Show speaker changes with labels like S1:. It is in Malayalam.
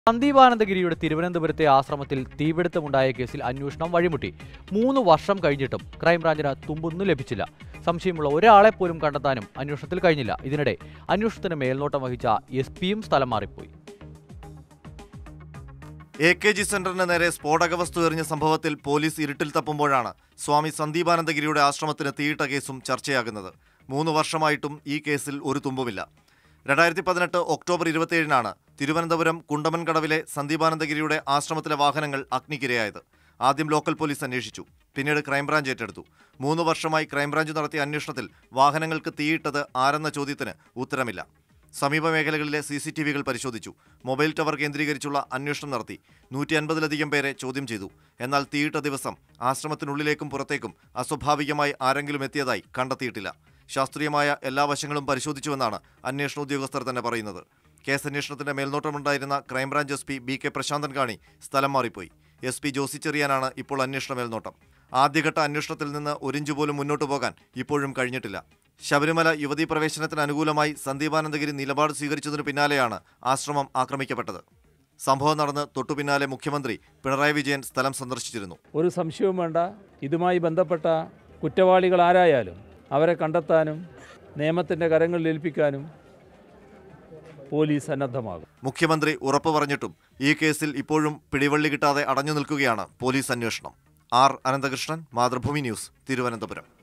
S1: സന്ദീപാനന്ദഗിരിയുടെ തിരുവനന്തപുരത്തെ ആശ്രമത്തിൽ തീപിടുത്തമുണ്ടായ കേസിൽ അന്വേഷണം വഴിമുട്ടി മൂന്ന് വർഷം കഴിഞ്ഞിട്ടും ക്രൈംബ്രാഞ്ചിന് തുമ്പൊന്നും ലഭിച്ചില്ല സംശയമുള്ള ഒരാളെ പോലും കണ്ടെത്താനും അന്വേഷണത്തിൽ കഴിഞ്ഞില്ല ഇതിനിടെ അന്വേഷണത്തിന് മേൽനോട്ടം വഹിച്ച എസ് പിയും സ്ഥലം മാറിപ്പോയി
S2: എ കെ ജി സെന്ററിന് നേരെ സ്ഫോടക വസ്തു എറിഞ്ഞ സംഭവത്തിൽ പോലീസ് ഇരുട്ടിൽ തപ്പുമ്പോഴാണ് സ്വാമി സന്ദീപാനന്ദഗിരിയുടെ ആശ്രമത്തിന് തീയിട്ട കേസും ചർച്ചയാകുന്നത് മൂന്ന് വർഷമായിട്ടും ഈ കേസിൽ ഒരു തുമ്പുമില്ല രണ്ടായിരത്തി പതിനെട്ട് ഒക്ടോബർ ഇരുപത്തിയേഴിനാണ് തിരുവനന്തപുരം കുണ്ടമൻകടവിലെ സന്ദീപാനന്ദഗിരിയുടെ ആശ്രമത്തിലെ വാഹനങ്ങൾ അഗ്നിക്കിരയായത് ആദ്യം ലോക്കൽ പോലീസ് അന്വേഷിച്ചു പിന്നീട് ക്രൈംബ്രാഞ്ച് ഏറ്റെടുത്തു മൂന്ന് വർഷമായി ക്രൈംബ്രാഞ്ച് നടത്തിയ അന്വേഷണത്തിൽ വാഹനങ്ങൾക്ക് തീയിട്ടത് ആരെന്ന ചോദ്യത്തിന് ഉത്തരമില്ല സമീപ മേഖലകളിലെ സി സി ടി വികൾ പരിശോധിച്ചു മൊബൈൽ ടവർ കേന്ദ്രീകരിച്ചുള്ള അന്വേഷണം നടത്തി നൂറ്റി അൻപതിലധികം പേരെ ചോദ്യം ചെയ്തു എന്നാൽ തീയിട്ട ദിവസം ആശ്രമത്തിനുള്ളിലേക്കും പുറത്തേക്കും അസ്വാഭാവികമായി ആരെങ്കിലും എത്തിയതായി കണ്ടെത്തിയിട്ടില്ല ശാസ്ത്രീയമായ എല്ലാ വശങ്ങളും പരിശോധിച്ചുവെന്നാണ് അന്വേഷണ ഉദ്യോഗസ്ഥർ തന്നെ പറയുന്നത് കേസ് അന്വേഷണത്തിന്റെ മേൽനോട്ടമുണ്ടായിരുന്ന crime branch S P B K Prasanthan കാണി സ്ഥലം മാറിപ്പോയി എസ് പി ജോസി ചെറിയാനാണ് ഇപ്പോൾ അന്വേഷണ മേൽനോട്ടം ആദ്യഘട്ട അന്വേഷണത്തിൽ നിന്ന് ഒരിഞ്ചു പോലും മുന്നോട്ടു പോകാൻ ഇപ്പോഴും കഴിഞ്ഞിട്ടില്ല ശബരിമല യുവതീ പ്രവേശനത്തിന് അനുകൂലമായി സന്ദീപാനന്ദഗിരി നിലപാട് സ്വീകരിച്ചതിനു പിന്നാലെയാണ് ആശ്രമം ആക്രമിക്കപ്പെട്ടത് സംഭവം നടന്ന് തൊട്ടുപിന്നാലെ മുഖ്യമന്ത്രി പിണറായി വിജയൻ സ്ഥലം സന്ദർശിച്ചിരുന്നു
S3: ഒരു സംശയവും വേണ്ട ഇതുമായി ബന്ധപ്പെട്ട കുറ്റവാളികൾ ആരായാലും അവരെ കണ്ടെത്താനും നിയമത്തിൻ്റെ കരങ്ങളിൽ ഏൽപ്പിക്കാനും പോലീസ് സന്നദ്ധമാകും
S2: മുഖ്യമന്ത്രി ഉറപ്പു പറഞ്ഞിട്ടും ഈ കേസിൽ ഇപ്പോഴും പിടിവള്ളി കിട്ടാതെ അടഞ്ഞു നിൽക്കുകയാണ് പോലീസ് അന്വേഷണം ആർ അനന്തകൃഷ്ണൻ മാതൃഭൂമി ന്യൂസ് തിരുവനന്തപുരം